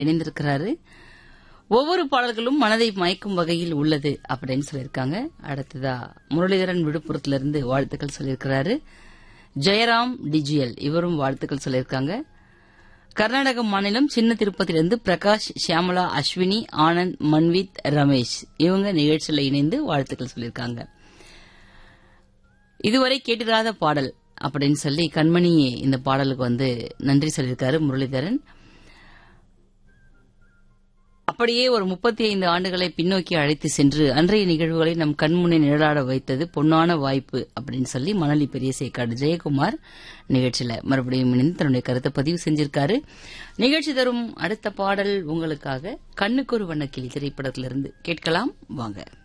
இணைந்திருக்கிறாரு ஒவ்வொரு பாடல்களும் மனதை மயக்கும் வகையில் உள்ளது அப்படின்னு சொல்லியிருக்காங்க அடுத்ததா முரளிதரன் விழுப்புரத்திலிருந்து வாழ்த்துக்கள் சொல்லியிருக்கிறாரு ஜெயராம் டிஜிஎல் இவரும் வாழ்த்துக்கள் சொல்லியிருக்காங்க கர்நாடக மாநிலம் சின்ன திருப்பதியிலிருந்து பிரகாஷ் ஷியாமலா அஸ்வினி ஆனந்த் மன்வித் ரமேஷ் இவங்க நிகழ்ச்சியில் இணைந்து வாழ்த்துக்கள் சொல்லியிருக்காங்க இதுவரை கேட்டிராத பாடல் அப்படின்னு சொல்லி கண்மணி இந்த பாடலுக்கு வந்து நன்றி சொல்லியிருக்காரு முரளிதரன் அப்படியே ஒரு முப்பத்தி ஐந்து ஆண்டுகளை பின்னோக்கி அழைத்து சென்று அன்றைய நிகழ்வுகளை நம் கண்முன்னே நிழலாட வைத்தது பொன்னான வாய்ப்பு அப்படின்னு சொல்லி மணலி பெரிய சேக்காடு ஜெயக்குமார் நிகழ்ச்சியில மறுபடியும் இணைந்து தன்னுடைய கருத்தை பதிவு செஞ்சிருக்காரு நிகழ்ச்சி தரும் அடுத்த பாடல் உங்களுக்காக கண்ணுக்கு ஒரு வண்ணக்கிளி திரைப்படத்திலிருந்து கேட்கலாம் வாங்க